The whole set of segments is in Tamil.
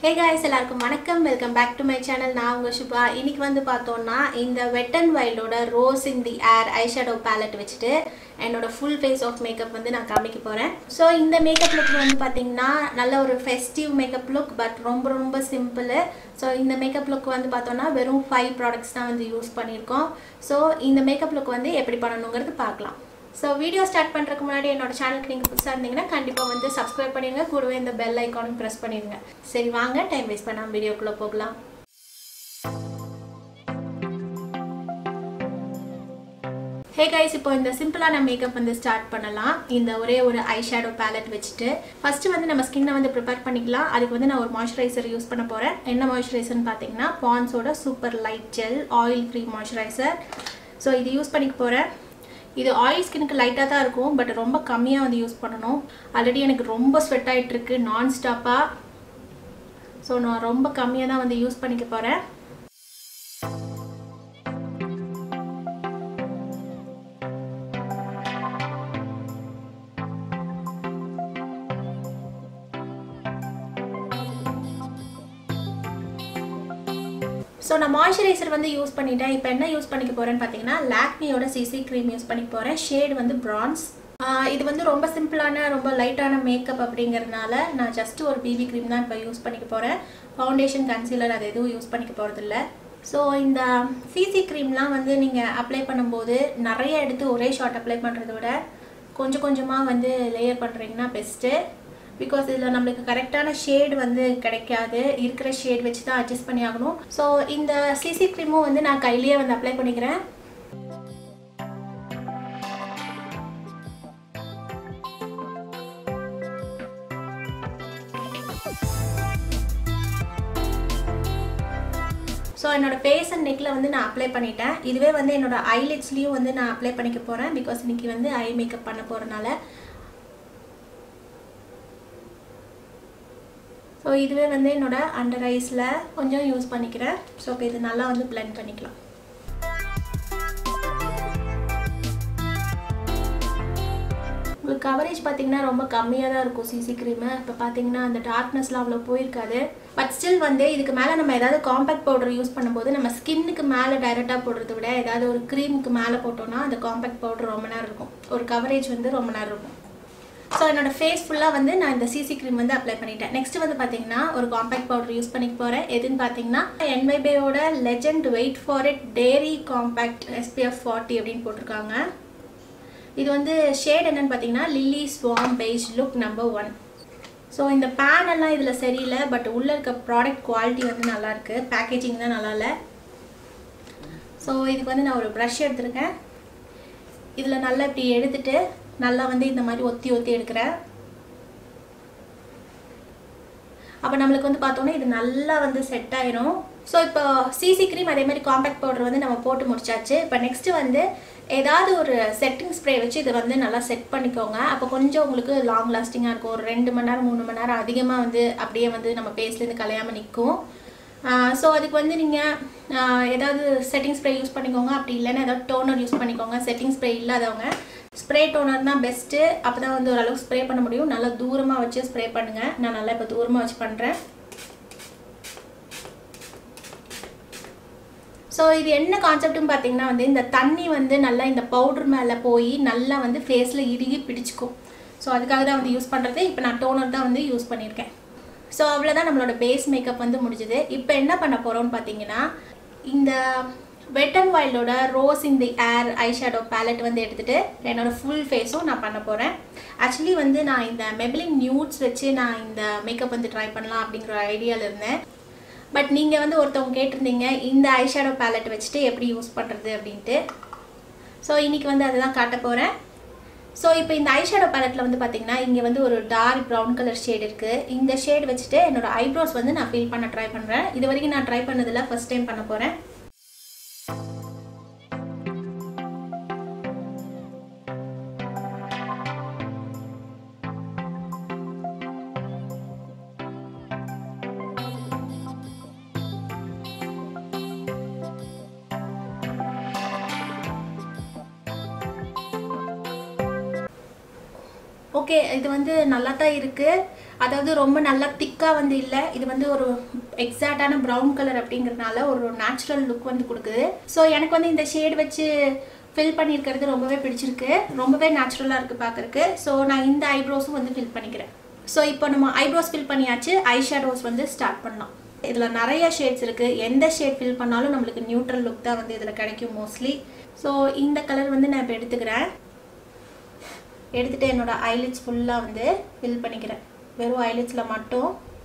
ஹே காய்ஸ் எல்லாருக்கும் வணக்கம் welcome back to my channel நான் உங்கள் சுபா இன்னைக்கு வந்து பார்த்தோன்னா இந்த வெட் அண்ட் வைல்டோட rose in the air eyeshadow palette வச்சுட்டு என்னோட ஃபுல் ஃபேஸ் ஆஃப் மேக்கப் வந்து நான் காமிக்க போகிறேன் ஸோ இந்த மேக்கப் லுக் வந்து பார்த்தீங்கன்னா நல்ல ஒரு ஃபெஸ்டிவ் மேக்கப் லுக் பட் ரொம்ப ரொம்ப சிம்பிள் ஸோ இந்த மேக்கப் லுக் வந்து பார்த்தோன்னா வெறும் ஃபைவ் ப்ராடக்ட்ஸ் தான் வந்து யூஸ் பண்ணியிருக்கோம் ஸோ இந்த மேக்கப் லுக் வந்து எப்படி பண்ணணுங்கிறது பார்க்கலாம் ஸோ வீடியோ ஸ்டார்ட் பண்ணுறதுக்கு முன்னாடி என்னோட சேனலுக்கு நீங்கள் புதுசாக இருந்தீங்கன்னா கண்டிப்பாக வந்து சப்ஸ்கிரைப் பண்ணிடுங்க கூடவே இந்த பெல் ஐக்கானும் ப்ரெஸ் பண்ணிடுங்க சரி வாங்க டைம் வேஸ்ட் பண்ணாமல் வீடியோக்குள்ளே போகலாம் ஹே கைஸ் இப்போ இந்த சிம்பிளான மேக்கப் வந்து ஸ்டார்ட் பண்ணலாம் இந்த ஒரே ஒரு ஐ ஷேடோ பேலட் வச்சுட்டு ஃபஸ்ட்டு வந்து நம்ம ஸ்கின்னை வந்து ப்ரிப்பேர் பண்ணிக்கலாம் அதுக்கு வந்து நான் ஒரு மாய்ஸ்சரைசர் யூஸ் பண்ண போகிறேன் என்ன மாய்ஸ்சரைசர்னு பார்த்தீங்கன்னா பான்ஸோட super light gel oil free moisturizer so இது யூஸ் பண்ணிக்க போகிறேன் இது ஆயில் ஸ்கினுக்கு லைட்டாக தான் இருக்கும் பட் ரொம்ப கம்மியாக வந்து யூஸ் பண்ணணும் ஆல்ரெடி எனக்கு ரொம்ப ஸ்வெட் ஆகிட்டுருக்கு நான் ஸ்டாப்பாக ஸோ நான் ரொம்ப கம்மியாக தான் வந்து யூஸ் பண்ணிக்க போகிறேன் ஸோ நான் மாய்ஸ்சரைசர் வந்து யூஸ் பண்ணிட்டேன் இப்போ என்ன யூஸ் பண்ணிக்க போகிறேன்னு பார்த்தீங்கன்னா லாக்மியோட சிசி க்ரீம் யூஸ் பண்ணிக்க போகிறேன் ஷேடு வந்து ப்ரான்ஸ் இது வந்து ரொம்ப சிம்பிளான ரொம்ப லைட்டான மேக்கப் அப்படிங்கிறதுனால நான் ஜஸ்ட் ஒரு பிபி க்ரீம் தான் இப்போ யூஸ் பண்ணிக்க போகிறேன் ஃபவுண்டேஷன் கன்சீலர் அது எதுவும் யூஸ் பண்ணிக்க போகிறதில்ல ஸோ இந்த சிசி க்ரீம்லாம் வந்து நீங்கள் அப்ளை பண்ணும்போது நிறைய எடுத்து ஒரே ஷாட் அப்ளை பண்ணுறத விட கொஞ்சம் கொஞ்சமாக வந்து லேயர் பண்ணுறீங்கன்னா பெஸ்ட்டு பிகாஸ் இதில் நம்மளுக்கு கரெக்டான ஷேடு வந்து கிடைக்காது இருக்கிற ஷேட் வச்சு தான் அட்ஜஸ்ட் பண்ணி ஆகணும் ஸோ இந்த சிசி க்ரீமும் வந்து நான் கையிலேயே வந்து அப்ளை பண்ணிக்கிறேன் ஸோ என்னோட ஃபேஸ் அண்ட் நெக்கில் வந்து நான் அப்ளை பண்ணிட்டேன் இதுவே வந்து என்னோட ஐலிட்ஸ்லேயும் வந்து நான் அப்ளை பண்ணிக்க போகிறேன் பிகாஸ் இன்னைக்கு வந்து ஐ மேக்கப் பண்ண போகிறனால ஸோ இதுவே வந்து என்னோட அண்டர் ஐஸில் கொஞ்சம் யூஸ் பண்ணிக்கிறேன் ஸோ இப்போ இது நல்லா வந்து பிளெண்ட் பண்ணிக்கலாம் உங்களுக்கு கவரேஜ் பார்த்தீங்கன்னா ரொம்ப கம்மியாக தான் இருக்கும் சிசி க்ரீமு இப்போ பார்த்தீங்கன்னா அந்த டார்க்னஸ்லாம் அவ்வளோ போயிருக்காது பட் ஸ்டில் வந்து இதுக்கு மேலே நம்ம ஏதாவது காம்பேக்ட் பவுடர் யூஸ் பண்ணும்போது நம்ம ஸ்கின்னுக்கு மேலே டைரெக்டாக போடுறத விட ஏதாவது ஒரு க்ரீமுக்கு மேலே போட்டோம்னா அந்த காம்பேக்ட் பவுடர் ரொம்ப நேரம் இருக்கும் ஒரு கவரேஜ் வந்து ரொம்ப நேரம் இருக்கும் ஸோ என்னோடய ஃபேஸ் ஃபுல்லாக வந்து நான் இந்த சிசி க்ரீம் வந்து அப்ளை பண்ணிட்டேன் நெக்ஸ்ட் வந்து பார்த்தீங்கன்னா ஒரு காம்பேக்ட் பவுடர் யூஸ் பண்ணிக்க போகிறேன் எதுன்னு பார்த்தீங்கன்னா என்வைபேயோட legend wait for it dairy compact SPF forty அப்படின்னு போட்டிருக்காங்க இது வந்து ஷேட் என்னன்னு பார்த்தீங்கன்னா lily swan beige look number one so இந்த பேன் எல்லாம் இதில் சரியில்லை பட் உள்ளே இருக்க ப்ராடக்ட் குவாலிட்டி வந்து நல்லாயிருக்கு பேக்கேஜிங் தான் நல்லா இல்லை ஸோ இதுக்கு வந்து நான் ஒரு ப்ரஷ் எடுத்திருக்கேன் இதில் நல்லா இப்படி எடுத்துட்டு நல்லா வந்து இந்த மாதிரி ஒத்தி ஒத்தி எடுக்கிறேன் அப்போ நம்மளுக்கு வந்து பார்த்தோன்னா இது நல்லா வந்து செட் ஆயிரும் ஸோ இப்போ சிசி க்ரீம் அதே மாதிரி காம்பேக்ட் பவுடர் வந்து நம்ம போட்டு முடிச்சாச்சு இப்போ நெக்ஸ்ட்டு வந்து ஏதாவது ஒரு செட்டிங் ஸ்ப்ரே வச்சு இதை வந்து நல்லா செட் பண்ணிக்கோங்க அப்போ கொஞ்சம் உங்களுக்கு லாங் லாஸ்டிங்காக இருக்கும் ஒரு ரெண்டு மணி நேரம் மூணு மணி நேரம் அதிகமாக வந்து அப்படியே வந்து நம்ம ஃபேஸ்லேருந்து கலையாமல் நிற்கும் ஸோ அதுக்கு வந்து நீங்கள் ஏதாவது செட்டிங் ஸ்ப்ரே யூஸ் பண்ணிக்கோங்க அப்படி இல்லைன்னா ஏதாவது டோனர் யூஸ் பண்ணிக்கோங்க செட்டிங் ஸ்ப்ரே இல்லாதவங்க ஸ்ப்ரே டோனர் தான் பெஸ்ட்டு அப்போ தான் வந்து ஓரளவுக்கு ஸ்ப்ரே பண்ண முடியும் நல்லா தூரமாக வச்சு ஸ்ப்ரே பண்ணுங்கள் நான் நல்லா இப்போ தூரமாக வச்சு பண்ணுறேன் ஸோ இது என்ன கான்செப்ட்னு பார்த்தீங்கன்னா வந்து இந்த தண்ணி வந்து நல்லா இந்த பவுட்ரு மேலே போய் நல்லா வந்து ஃபேஸில் இறுகி பிடிச்சிக்கும் ஸோ அதுக்காக தான் வந்து யூஸ் பண்ணுறது இப்போ நான் டோனர் தான் வந்து யூஸ் பண்ணியிருக்கேன் ஸோ அவ்வளோதான் நம்மளோட பேஸ் மேக்கப் வந்து முடிஞ்சுது இப்போ என்ன பண்ண போகிறோம்னு பார்த்தீங்கன்னா இந்த வெட் அண்ட் வைல்டோட rose in the air eye shadow palette வந்து எடுத்துகிட்டு என்னோடய ஃபுல் ஃபேஸும் நான் பண்ண போகிறேன் ஆக்சுவலி வந்து நான் இந்த மெபிலின் நியூட்ஸ் வச்சு நான் இந்த மேக்கப் வந்து ட்ரை பண்ணலாம் அப்படிங்கிற ஐடியாவில் இருந்தேன் பட் நீங்கள் வந்து ஒருத்தவங்க கேட்டிருந்தீங்க இந்த ஐ ஷேடோ பேலட் வச்சுட்டு எப்படி யூஸ் பண்ணுறது அப்படின்ட்டு ஸோ இன்றைக்கி வந்து அதை தான் காட்ட போகிறேன் ஸோ இப்போ இந்த ஐ ஷேடோ பேலட்டில் வந்து பார்த்தீங்கன்னா இங்கே வந்து ஒரு டார்க் ப்ரௌன் கலர் ஷேட் இருக்குது இந்த ஷேட் வச்சுட்டு என்னோடய ஐப்ரோஸ் வந்து நான் ஃபில் பண்ண ட்ரை பண்ணுறேன் இது வரைக்கும் நான் ட்ரை பண்ணதில்ல ஃபஸ்ட் டைம் பண்ண போகிறேன் ஓகே இது வந்து நல்லா தான் இருக்குது அதாவது ரொம்ப நல்லா திக்காக வந்து இல்லை இது வந்து ஒரு எக்ஸாக்டான ப்ரௌன் கலர் அப்படிங்கிறதுனால ஒரு நேச்சுரல் லுக் வந்து கொடுக்குது ஸோ எனக்கு வந்து இந்த ஷேட் வச்சு ஃபில் பண்ணியிருக்கிறது ரொம்பவே பிடிச்சிருக்கு ரொம்பவே நேச்சுரலாக இருக்குது பார்க்குறக்கு ஸோ நான் இந்த ஐப்ரோஸும் வந்து ஃபில் பண்ணிக்கிறேன் ஸோ இப்போ நம்ம ஐப்ரோஸ் ஃபில் பண்ணியாச்சு ஐ ஷேடோஸ் வந்து ஸ்டார்ட் பண்ணலாம் இதில் நிறைய ஷேட்ஸ் இருக்குது எந்த ஷேட் ஃபில் பண்ணாலும் நம்மளுக்கு நியூட்ரல் லுக் தான் வந்து இதில் கிடைக்கும் மோஸ்ட்லி ஸோ இந்த கலர் வந்து நான் இப்போ எடுத்துக்கிறேன் எடுத்துகிட்டு என்னோட ஐலிட்ஸ் ஃபுல்லாக வந்து ஃபில் பண்ணிக்கிறேன் வெறும் ஐலிட்ஸில் மட்டும்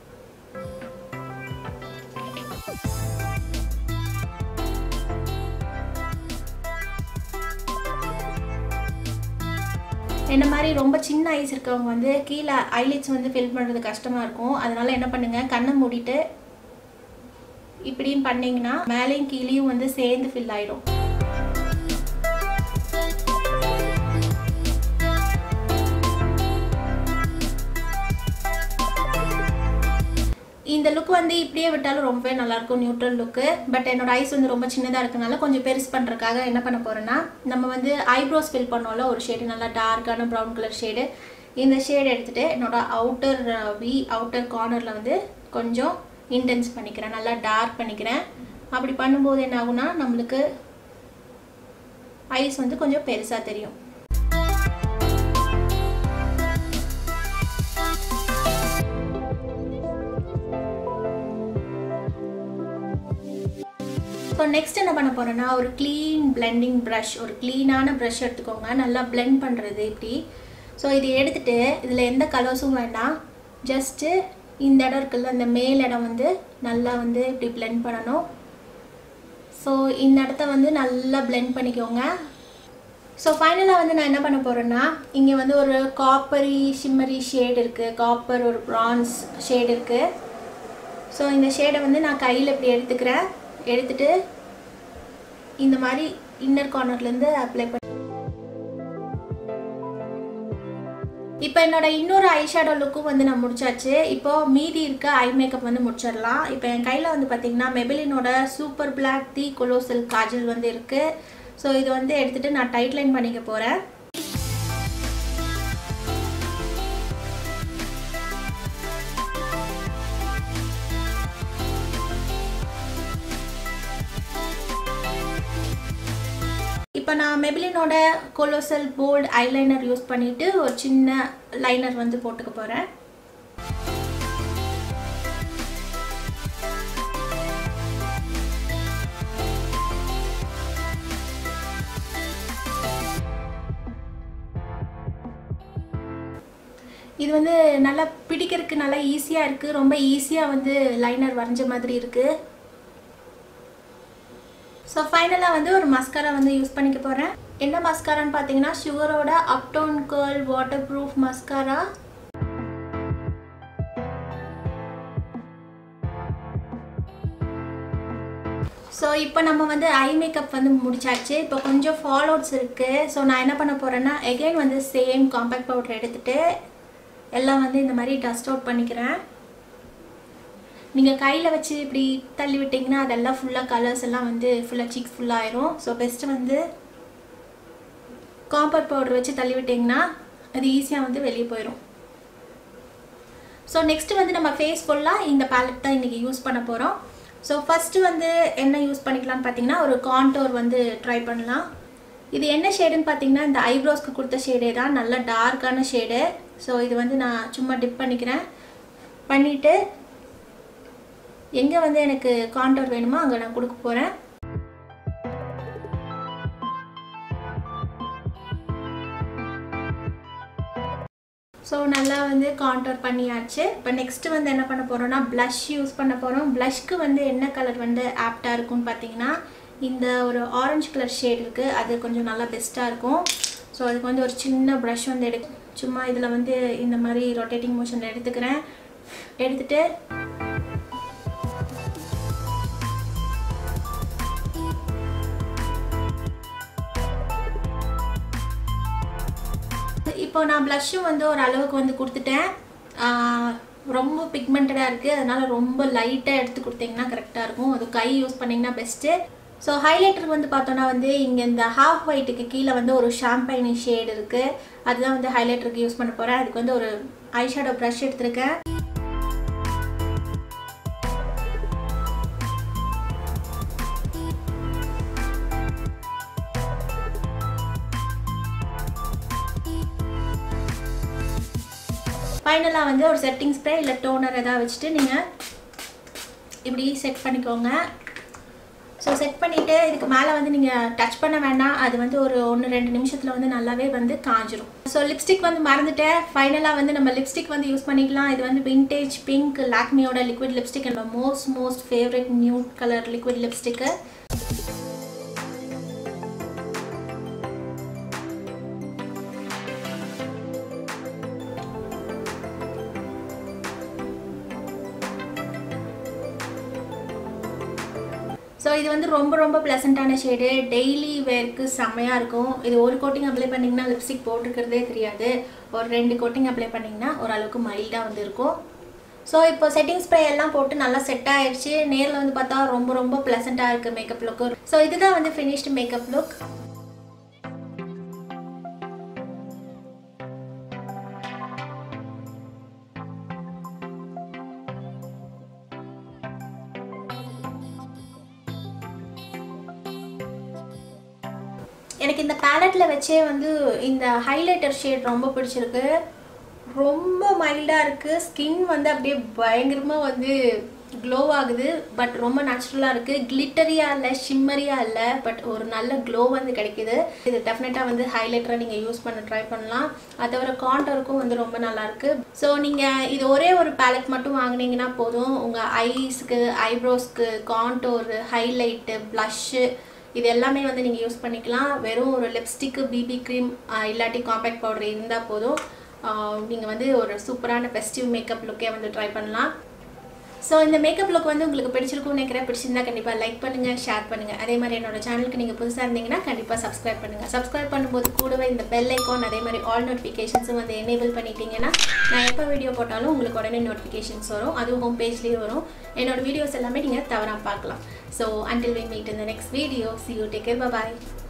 என்ன மாதிரி ரொம்ப சின்ன ஐஸ் இருக்கவங்க வந்து கீழே ஐலிட்ஸ் வந்து ஃபில் பண்ணுறது கஷ்டமாக இருக்கும் அதனால என்ன பண்ணுங்க கண்ணை மூடிட்டு இப்படின்னு பண்ணீங்கன்னா மேலேயும் கீழேயும் வந்து சேர்ந்து ஃபில் ஆயிடும் இந்த லுக் வந்து இப்படியே விட்டாலும் ரொம்பவே நல்லாயிருக்கும் நியூட்ரல் லுக்கு பட் என்னோட ஐஸ் வந்து ரொம்ப சின்னதாக இருக்கனால கொஞ்சம் பெருசு பண்ணுறதுக்காக என்ன பண்ண போகிறேன்னா நம்ம வந்து ஐப்ரோஸ் ஃபில் பண்ணோம்ல ஒரு ஷேடு நல்லா டார்க்கான ப்ரௌன் கலர் ஷேடு இந்த ஷேடு எடுத்துகிட்டு என்னோட அவுட்டர் வி அவுட்டர் கார்னரில் வந்து கொஞ்சம் இன்டென்ஸ் பண்ணிக்கிறேன் நல்லா டார்க் பண்ணிக்கிறேன் அப்படி பண்ணும்போது என்ன ஆகும்னா நம்மளுக்கு ஐஸ் வந்து கொஞ்சம் பெருசாக தெரியும் ஸோ நெக்ஸ்ட் என்ன பண்ண போகிறேன்னா ஒரு க்ளீன் பிளெண்டிங் ப்ரஷ் ஒரு க்ளீனான ப்ரஷ் எடுத்துக்கோங்க நல்லா பிளெண்ட் பண்ணுறது இப்படி ஸோ இது எடுத்துகிட்டு இதில் எந்த கலர்ஸும் வேண்டாம் ஜஸ்ட்டு இந்த இடம் இருக்குல்ல இந்த மேல் இடம் வந்து நல்லா வந்து இப்படி பிளெண்ட் பண்ணணும் ஸோ இந்த இடத்த வந்து நல்லா பிளெண்ட் பண்ணிக்கோங்க ஸோ ஃபைனலாக வந்து நான் என்ன பண்ண போகிறேன்னா இங்கே வந்து ஒரு காப்பரி ஷிம்மரி ஷேட் இருக்குது காப்பர் ஒரு ப்ரான்ஸ் ஷேட் இருக்குது ஸோ இந்த ஷேடை வந்து நான் கையில் இப்படி எடுத்துக்கிறேன் எடுத்துட்டு இந்த மாதிரி இன்னர் கார்னர்லேருந்து அப்ளை பண்ணி இப்போ என்னோட இன்னொரு ஐ ஷேடோ லுக்கும் வந்து நான் முடிச்சாச்சு இப்போ மீதி இருக்க ஐ மேக்கப் வந்து முடிச்சிடலாம் இப்போ என் கையில் வந்து பார்த்தீங்கன்னா மெபிலினோட super black the colossal kajal வந்து இருக்குது ஸோ இது வந்து எடுத்துகிட்டு நான் டைட் லைன் பண்ணிக்க போகிறேன் இப்போ நான் மெபிலினோட கொலோசல் போல்ட் ஐலைனர் யூஸ் பண்ணிவிட்டு ஒரு சின்ன லைனர் வந்து போட்டுக்க போகிறேன் இது வந்து நல்லா பிடிக்கிறதுக்கு நல்லா ஈஸியாக இருக்குது ரொம்ப ஈஸியாக வந்து லைனர் வரைஞ்ச மாதிரி இருக்குது ஸோ ஃபைனலாக வந்து ஒரு மஸ்காரா வந்து யூஸ் பண்ணிக்க போகிறேன் என்ன மஸ்காரான்னு பார்த்தீங்கன்னா ஷுகரோட uptown girl waterproof mascara so இப்போ நம்ம வந்து ஐ மேக்கப் வந்து முடிச்சாச்சு இப்போ கொஞ்சம் ஃபால் அவுட்ஸ் இருக்குது ஸோ நான் என்ன பண்ண போகிறேன்னா எகெயின் வந்து சேம் காம்பேக்ட் பவுடர் எடுத்துகிட்டு எல்லாம் வந்து இந்த மாதிரி டஸ்ட் அவுட் பண்ணிக்கிறேன் நீங்கள் கையில் வச்சு இப்படி தள்ளி விட்டிங்கன்னா அதெல்லாம் ஃபுல்லாக கலர்ஸ் எல்லாம் வந்து ஃபுல்லாக சீக்ஸ் ஃபுல்லாகிடும் ஸோ பெஸ்ட்டு வந்து காம்பேக்ட் பவுடர் வச்சு தள்ளி விட்டிங்கன்னா அது ஈஸியாக வந்து வெளியே போயிடும் ஸோ நெக்ஸ்ட்டு வந்து நம்ம ஃபேஸ் ஃபுல்லாக இந்த பேலட் தான் இன்றைக்கி யூஸ் பண்ண போகிறோம் ஸோ ஃபஸ்ட்டு வந்து என்ன யூஸ் பண்ணிக்கலாம்னு பார்த்தீங்கன்னா ஒரு கான்டோர் வந்து ட்ரை பண்ணலாம் இது என்ன ஷேடுன்னு பார்த்தீங்கன்னா இந்த ஐப்ரோஸ்க்கு கொடுத்த ஷேடே தான் நல்ல டார்க்கான ஷேடு ஸோ இது வந்து நான் சும்மா டிப் பண்ணிக்கிறேன் பண்ணிவிட்டு எங்கே வந்து எனக்கு கான்டோர் வேணுமோ அங்கே நான் கொடுக்க போகிறேன் ஸோ நல்லா வந்து கான்டோர் பண்ணியாச்சு இப்போ நெக்ஸ்ட்டு வந்து என்ன பண்ண போகிறோம்னா ப்ளஷ் யூஸ் பண்ண போகிறோம் ப்ளஷ்க்கு வந்து என்ன கலர் வந்து ஆப்டாக இருக்கும்னு பார்த்தீங்கன்னா இந்த ஒரு ஆரஞ்சு கலர் ஷேட் இருக்குது அது கொஞ்சம் நல்லா பெஸ்ட்டாக இருக்கும் ஸோ அதுக்கு வந்து ஒரு சின்ன ப்ரஷ் வந்து எடு சும்மா இதில் வந்து இந்த மாதிரி ரொட்டேட்டிங் மோஷனில் எடுத்துக்கிறேன் எடுத்துகிட்டு இப்போ நான் ப்ளஷ்ஷும் வந்து ஒரு அளவுக்கு வந்து கொடுத்துட்டேன் ரொம்ப பிக்மெண்டடாக இருக்குது அதனால் ரொம்ப லைட்டாக எடுத்து கொடுத்தீங்கன்னா கரெக்டாக இருக்கும் அது கை யூஸ் பண்ணிங்கன்னா பெஸ்ட்டு ஸோ ஹைலைட்டருக்கு வந்து பார்த்தோன்னா வந்து இங்கே இந்த ஹாஃப் ஒயிட்டுக்கு கீழே வந்து ஒரு ஷாம்பைனி ஷேட் இருக்குது அதுதான் வந்து ஹைலைட்டருக்கு யூஸ் பண்ண போகிறேன் அதுக்கு வந்து ஒரு ஐஷேடோ ப்ரஷ் எடுத்திருக்கேன் ஃபைனலாக வந்து ஒரு செட்டிங் ஸ்ப்ரே இல்லை டோனர் எதாவது வச்சுட்டு நீங்கள் இப்படி செட் பண்ணிக்கோங்க ஸோ செட் பண்ணிவிட்டு இதுக்கு மேலே வந்து நீங்கள் டச் பண்ண வேண்டாம் அது வந்து ஒரு ஒன்று ரெண்டு நிமிஷத்தில் வந்து நல்லாவே வந்து காஞ்சிரும் ஸோ லிப்ஸ்டிக் வந்து மறந்துட்டேன் ஃபைனலாக வந்து நம்ம லிப்ஸ்டிக் வந்து யூஸ் பண்ணிக்கலாம் இது வந்து விண்டேஜ் பிங்க் லாக்மியோட லிக்விட் லிப்ஸ்டிக் என்னோட most most favourite nude colour liquid lipstick so இது வந்து ரொம்ப ரொம்ப ப்ளசண்ட்டான ஷேடு டெய்லி வேர்க்கு செம்மையாக இருக்கும் இது ஒரு கோட்டிங் அப்ளை பண்ணிங்கன்னா லிப்ஸ்டிக் போட்டிருக்கிறதே தெரியாது ஒரு ரெண்டு கோட்டிங் அப்ளை பண்ணிங்கன்னா ஓரளவுக்கு மைல்டாக வந்து இருக்கும் ஸோ இப்போ செட்டிங் ஸ்ப்ரே எல்லாம் போட்டு நல்லா செட் ஆயிடுச்சு நேரில் வந்து பார்த்தா ரொம்ப ரொம்ப ப்ளசண்ட்டாக இருக்குது மேக்கப் லுக்கு ஸோ இதுதான் வந்து ஃபினிஷ்டு மேக்கப் லுக் எனக்கு இந்த பேலட்டில் வச்சே வந்து இந்த ஹைலைட்டர் ஷேட் ரொம்ப பிடிச்சிருக்கு ரொம்ப மைல்டாக இருக்குது ஸ்கின் வந்து அப்படியே பயங்கரமாக வந்து க்ளோ ஆகுது பட் ரொம்ப நேச்சுரலாக இருக்குது கிளிட்டரியாக இல்லை ஷிம்மரியாக இல்லை பட் ஒரு நல்ல க்ளோ வந்து கிடைக்குது இது டெஃபினட்டாக வந்து ஹைலைட்டராக நீங்கள் யூஸ் பண்ண ட்ரை பண்ணலாம் அதை தவிர காண்டருக்கும் வந்து ரொம்ப நல்லாயிருக்கு ஸோ நீங்கள் இது ஒரே ஒரு பேலட் மட்டும் வாங்கினீங்கன்னா போதும் உங்கள் ஐஸ்க்கு ஐப்ரோஸ்க்கு காண்டோரு ஹைலைட்டு ப்ளஷ்ஷு இது எல்லாமே வந்து நீங்கள் யூஸ் பண்ணிக்கலாம் வெறும் ஒரு லிப்ஸ்டிக்கு பிபி க்ரீம் இல்லாட்டி காம்பேக்ட் பவுடர் இருந்தால் போதும் நீங்கள் வந்து ஒரு சூப்பரான ஃபெஸ்டிவ் மேக்கப் லுக்கே வந்து ட்ரை பண்ணலாம் ஸோ இந்த மேக்கப் லுக் வந்து உங்களுக்கு பிடிச்சிருக்கும்னு நினைக்கிறேன் பிடிச்சிருந்தா கண்டிப்பாக லைக் பண்ணுங்கள் ஷேர் பண்ணுங்கள் அதே மாதிரி என்னோட சேனலுக்கு நீங்கள் புதுசாக இருந்தீங்கன்னா கண்டிப்பாக சப்ஸ்கிரைப் பண்ணுங்கள் சப்ஸ்கிரைப் பண்ணும்போது கூடவே இந்த பெல் ஐக்கான் அதே மாதிரி ஆல் நோட்டிஃபிகேஷன்ஸும் வந்து எனேபிள் பண்ணிட்டீங்கன்னா நான் எப்போ வீடியோ போட்டாலும் உங்களுக்கு உடனே நோட்டிஃபிகேஷன்ஸ் வரும் அதுவும் ஹோம் பேஜ்லேயும் வரும் என்னோட வீடியோஸ் எல்லாமே நீங்கள் தவறாக பார்க்கலாம் ஸோ அண்டில் வி மீட் இந்த next video see you take care bye